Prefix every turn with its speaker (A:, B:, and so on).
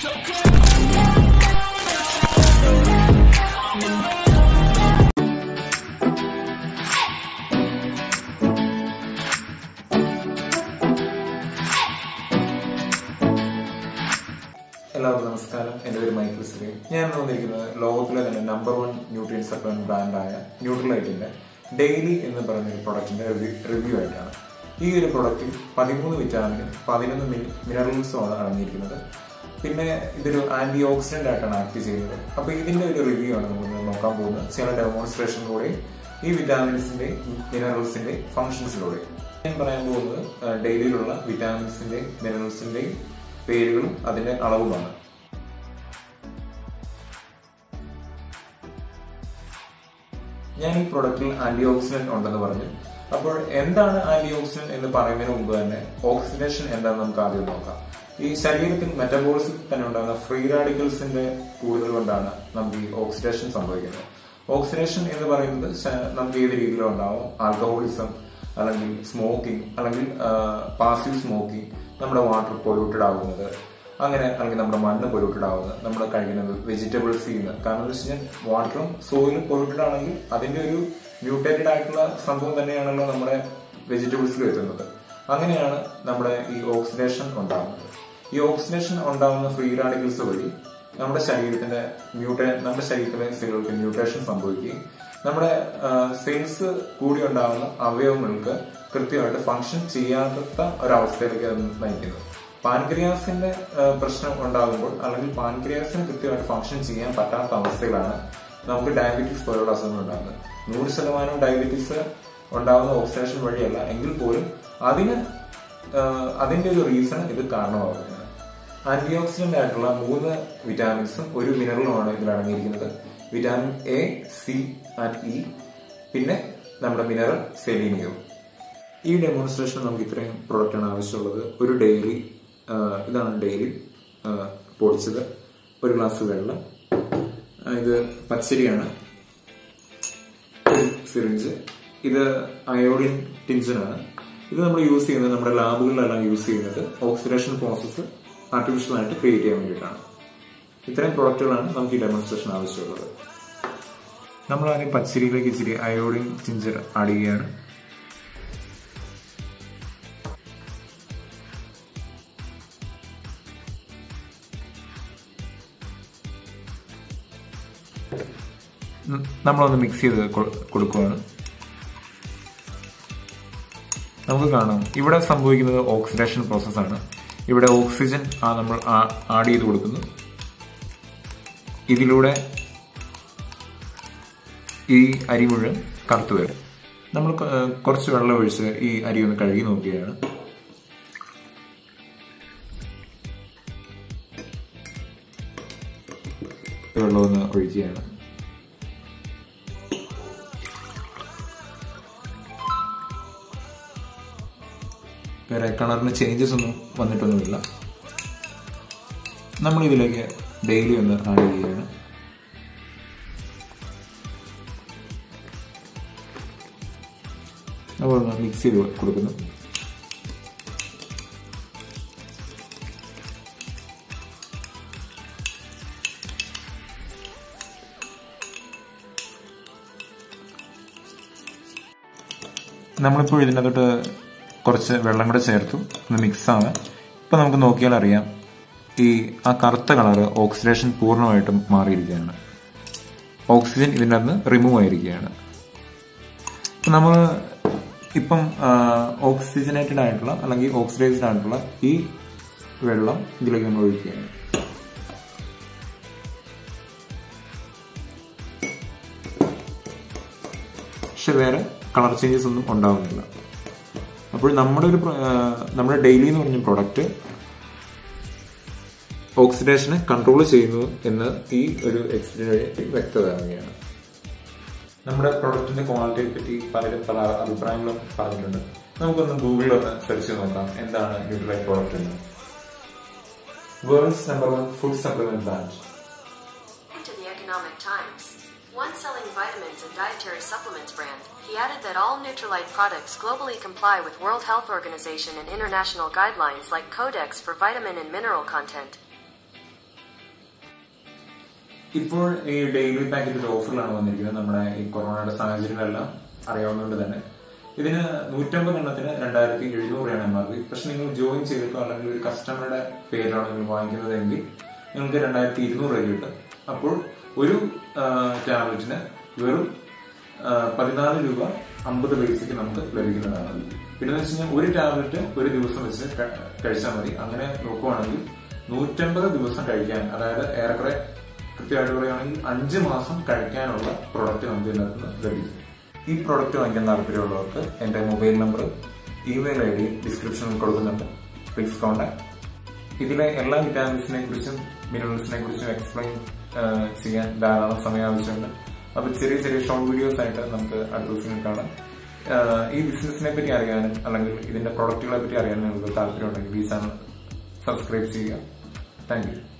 A: എല്ലാവർക്കും നമസ്കാരം എൻ്റെ പേര് മൈക്കിൾ ശ്രീ ഞാൻ ഇന്ന് വന്നിരിക്കുന്നത് ലോകത്തിലെ തന്നെ നമ്പർ വൺ ന്യൂട്രിയൻ സപ്ലിമെന്റ് ബ്രാൻഡായ ന്യൂട്രിലൈറ്റിന്റെ ഡെയിലി എന്ന് പറയുന്ന ഒരു പ്രൊഡക്റ്റിന്റെ റിവ്യൂ ആയിട്ടാണ് ഈ ഒരു പ്രൊഡക്റ്റിൽ പതിമൂന്ന് വിറ്റാമിനും പതിനൊന്ന് മിനറൽസുമാണ് അടങ്ങിയിരിക്കുന്നത് പിന്നെ ഇതൊരു ആന്റി ഓക്സിഡന്റ് ആയിട്ടാണ് ആക്ട് ചെയ്യുന്നത് അപ്പൊ ഇതിന്റെ ഒരു റിവ്യൂ ആണ് നമ്മൾ ഇന്ന് നോക്കാൻ പോകുന്നത് ചില ഡെമോൺസ്ട്രേഷനിലൂടെയും ഈ വിറ്റാമിൻസിന്റെ മിനറൽസിന്റെ ഫംഗ്ഷൻസിലൂടെയും ഞാൻ പറയാൻ പോകുന്നത് ഡെയിലിയിലുള്ള വിറ്റാമിൻസിന്റെ മിനറൽസിന്റെയും പേരുകളും അതിന്റെ അളവുമാണ് ഞാൻ ഈ പ്രൊഡക്റ്റിൽ ആന്റി ഓക്സിഡന്റ് ഉണ്ടെന്ന് പറഞ്ഞു അപ്പോൾ എന്താണ് ആന്റി ഓക്സിഡന്റ് എന്ന് പറയുന്നതിന് മുമ്പ് തന്നെ ഓക്സിഡേഷൻ എന്താണെന്ന് നമുക്ക് ആദ്യം നോക്കാം ഈ ശരീരത്തിൽ മെറ്റബോളിസത്തിൽ തന്നെ ഉണ്ടാകുന്ന ഫ്രീ റാഡിക്കൽസിന്റെ കൂടുതൽ കൊണ്ടാണ് നമുക്ക് ഈ ഓക്സിഡേഷൻ സംഭവിക്കുന്നത് ഓക്സിഡേഷൻ എന്ന് പറയുന്നത് ശ- നമുക്ക് ഏത് രീതിയിലും ഉണ്ടാവും ആൽക്കഹോളിസം അല്ലെങ്കിൽ സ്മോക്കിംഗ് അല്ലെങ്കിൽ പാസീവ് സ്മോക്കിംഗ് നമ്മുടെ വാട്ടർ പൊല്യൂട്ടഡ് ആവുന്നത് അങ്ങനെ അല്ലെങ്കിൽ നമ്മുടെ മണ്ണ് പൊല്യൂട്ടഡ് ആവുന്നത് നമ്മൾ കഴിക്കുന്നത് വെജിറ്റബിൾസിൽ നിന്ന് കാരണം എന്താ വെച്ച് കഴിഞ്ഞാൽ വാട്ടറും സോയിലും പൊല്യൂട്ടഡ് ആണെങ്കിൽ അതിന്റെ ഒരു മ്യൂട്ടേറ്റഡ് ആയിട്ടുള്ള സംഭവം തന്നെയാണല്ലോ നമ്മുടെ വെജിറ്റബിൾസിലും എത്തുന്നത് അങ്ങനെയാണ് നമ്മുടെ ഈ ഓക്സിഡേഷൻ ഉണ്ടാകുന്നത് ഈ ഓക്സിഡേഷൻ ഉണ്ടാകുന്ന ഫ്രീ റാഡിക്കൽസ് വഴി നമ്മുടെ ശരീരത്തിന്റെ മ്യൂട്ടേ നമ്മുടെ ശരീരത്തിലെ സെല്ലുകൾക്ക് മ്യൂട്ടേഷൻ സംഭവിക്കുകയും നമ്മുടെ സെൽസ് കൂടി ഉണ്ടാകുന്ന അവയവങ്ങൾക്ക് കൃത്യമായിട്ട് ഫങ്ഷൻ ചെയ്യാത്ത ഒരവസ്ഥയിലേക്ക് അത് നയിക്കുന്നത് പാൻക്രിയാസിന്റെ ആ, പ്രശ്നം ഉണ്ടാകുമ്പോൾ അല്ലെങ്കിൽ പാൻക്രിയാസിന് കൃത്യമായിട്ട് ഫങ്ഷൻ ചെയ്യാൻ പറ്റാത്ത അവസ്ഥയിലാണ് നമുക്ക് ഡയബറ്റീസ് പോലുള്ള അസുഖങ്ങൾ ഉണ്ടാകുന്നത് നൂറ് ശതമാനം ഡയബറ്റീസ് ഉണ്ടാകുന്ന ഓക്സിഡേഷൻ വഴിയല്ല എങ്കിൽ പോലും അതിന് ആ, അതിന്റെ ഒരു റീസൺ ഇത് കാരണമാകുന്നതാണ് ആന്റി ഓക്സിഡന്റ് ആയിട്ടുള്ള മൂന്ന് വിറ്റാമിൻസും ഒരു മിനറലുമാണ് ഇതിൽ അടങ്ങിയിരിക്കുന്നത് vitamin A C and E പിന്നെ നമ്മുടെ മിനറൽ സെലീനിയം ഈ ഡെമോൺസ്ട്രേഷൻ നമുക്ക് ഇത്രയും പ്രൊഡക്റ്റാണ് ആവശ്യമുള്ളത് ഒരു ഡെയിലി ഇതാണ് ഡെയിലി പൊടിച്ചത് ഒരു ഗ്ലാസ് വെള്ളം ആ, ഇത് പച്ചരിയാണ് ഒരു സിറിഞ്ച് ഇത് അയോഡിൻ ടിഞ്ചനാണ് ഇത് നമ്മൾ യൂസ് ചെയ്യുന്നത് നമ്മുടെ ലാബുകളിലെല്ലാം യൂസ് ചെയ്യുന്നത് ഓക്സിഡേഷൻ പ്രോസസ്സ് ആർട്ടിഫിഷ്യൽ ആയിട്ട് ക്രിയേറ്റ് ചെയ്യാൻ വേണ്ടിയിട്ടാണ് ഇത്രയും പ്രൊഡക്റ്റുകളാണ് നമുക്ക് ഈ ഡെമോൺസ്ട്രേഷൻ ആവശ്യമുള്ളത് നമ്മൾ ആദ്യം പച്ചരിയിലേക്ക് ഇച്ചിരി അയോഡിൻ ടിഞ്ചർ ആഡ് ചെയ്യുകയാണ് ഉം, നമ്മളൊന്ന് മിക്സ് ചെയ്ത് കൊ- കൊടുക്കുകയാണ് നമുക്ക് കാണാം ഇവിടെ സംഭവിക്കുന്നത് ഓക്സിഡേഷൻ പ്രോസസ്സാണ് ഇവിടെ ഓക്സിജൻ ആ നമ്മൾ ആഡ് ചെയ്ത് കൊടുക്കുന്നു ഇതിലൂടെ ഈ അരി മുഴുവൻ കറുത്തു വരും നമ്മൾ കൊ- ഏഹ് കുറച്ച് വെള്ളം ഒഴിച്ച് ഈ അരി ഒന്ന് കഴുകി നോക്കുകയാണ് ഈ വെള്ളം ഒന്ന് ഒഴിക്കുകയാണ് വേറെ കളറിന് ചേഞ്ചസ് ഒന്നും വന്നിട്ടൊന്നുമില്ല നമ്മൾ ഇതിലേക്ക് ഡെയിലി ഒന്ന് ആഡ് ചെയ്യുകയാണ് അപ്പോൾ ഒന്ന് മിക്സ് ചെയ്ത് കൊടുക്കുന്നു നമ്മളിപ്പോൾ ഇതിനകത്തോട്ട് കുറച്ച് വെള്ളം കൂടെ ചേർത്തു ഒന്ന് മിക്സ് ആവാൻ ഇപ്പൊ നമുക്ക് നോക്കിയാൽ അറിയാം ഈ ആ കറുത്ത കളറ് ഓക്സിഡേഷൻ പൂർണ്ണമായിട്ടും മാറിയിരിക്കുകയാണ് ഓക്സിജൻ ഇതിൻ്റെ അകത്ത് റിമൂവ് ആയിരിക്കുകയാണ് ഇപ്പം നമ്മൾ ഇപ്പം ഓക്സിജനേറ്റഡ് ആയിട്ടുള്ള അല്ലെങ്കിൽ ഓക്സിഡൈസ്ഡ് ആയിട്ടുള്ള ഈ വെള്ളം ഇതിലേക്ക് നമ്മൾ ഒഴിക്കുകയാണ് പക്ഷെ വേറെ കളർ ചേഞ്ചസ് ഒന്നും ഉണ്ടാവുന്നില്ല അപ്പോൾ നമ്മുടെ ഒരു പ്ര- ആ, നമ്മുടെ ഡെയിലി എന്ന് പറഞ്ഞ പ്രൊഡക്റ്റ് ഓക്സിഡേഷനെ കൺട്രോൾ ചെയ്യുന്നു എന്ന് ഈ ഒരു എക്സ്പീരിയൻ വഴി വ്യക്തമാകുകയാണ് നമ്മുടെ പ്രൊഡക്റ്റിന്റെ ക്വാളിറ്റിയെ പറ്റി പലരും പല അഭിപ്രായങ്ങളും പറഞ്ഞിട്ടുണ്ട് നമുക്കൊന്ന് ഗൂഗിളിൽ ഒന്ന് സെർച്ച് ചെയ്ത് നോക്കാം എന്താണ് ന്യൂട്രലൈറ്റ് പ്രോഡക്റ്റ് എന്ന് world's number one food supplement brand
B: To the Economic Times. One selling vitamins and dietary supplements brand, he added that all Nutrilite products globally comply with World Health Organization and international guidelines like Codex for vitamin and mineral content.
A: ഇപ്പോൾ ഈ daily packet ഓഫറിലാണ് വന്നിരിക്കുന്നത് നമ്മുടെ ഈ കൊറോണയുടെ സാഹചര്യങ്ങളെല്ലാം അറിയാവുന്നതുകൊണ്ട് തന്നെ ഇതിന് നൂറ്റമ്പത് എണ്ണത്തിന് രണ്ടായിരത്തി എഴുന്നൂറ് രൂപയാണ് എം ആർ പി പക്ഷെ നിങ്ങൾ ജോയിൻ ചെയ്തിട്ടോ അല്ലെങ്കിൽ ഒരു കസ്റ്റമറുടെ പേരിലാണ് നിങ്ങൾ വാങ്ങിക്കുന്നതെങ്കിൽ നിങ്ങൾക്ക് രണ്ടായിരത്തി ഇരുന്നൂറ് രൂപ കിട്ടും അപ്പോൾ ഒരു ടാബ്ലറ്റിന് വെറും ആ, പതിനാല് രൂപ അമ്പത് പൈസക്ക് നമുക്ക് ലഭിക്കുന്നതാണ് പിന്നെ വെച്ച് കഴിഞ്ഞാൽ ഒരു ടാബ്ലറ്റ് ഒരു ദിവസം വെച്ച് ക- കഴിച്ചാൽ മതി അങ്ങനെ നോക്കുവാണെങ്കിൽ നൂറ്റമ്പത് ദിവസം കഴിക്കാൻ അതായത് ഏറെക്കുറെ കൃത്യമായിട്ട് പറയുകയാണെങ്കിൽ അഞ്ച് മാസം കഴിക്കാനുള്ള പ്രൊഡക്റ്റ് നമുക്ക് ഇതിനകത്ത് നിന്ന് ലഭിക്കും ഈ പ്രൊഡക്റ്റ് വാങ്ങിക്കാൻ താല്പര്യമുള്ളവർക്ക് എന്റെ mobile number email I D ഡിസ്ക്രിപ്ഷനിൽ കൊടുക്കുന്നുണ്ട് പ്ലീസ് കോൺടാക്ട് ഇതിലെ എല്ലാ വിറ്റാമിൻസിനെ കുറിച്ചും മിനറൽസിനെ കുറിച്ചും എക്സ്പ്ലെയിൻ ചെയ്യാൻ ധാരാളം സമയം ആവശ്യമുണ്ട് അപ്പൊ ചെറിയ ചെറിയ ഷോർട്ട് വീഡിയോസ് ആയിട്ട് നമുക്ക് അടുത്ത ദിവസങ്ങളിൽ കാണാം ആഹ് ഈ ബിസിനസിനെ പറ്റി അറിയാനും അല്ലെങ്കിൽ ഇതിന്റെ പ്രൊഡക്റ്റുകളെ പറ്റി അറിയാനും നിങ്ങൾക്ക് താല്പര്യമുണ്ടെങ്കിൽ ഈ ചാനൽ സബ്സ്ക്രൈബ് ചെയ്യുക താങ്ക് യു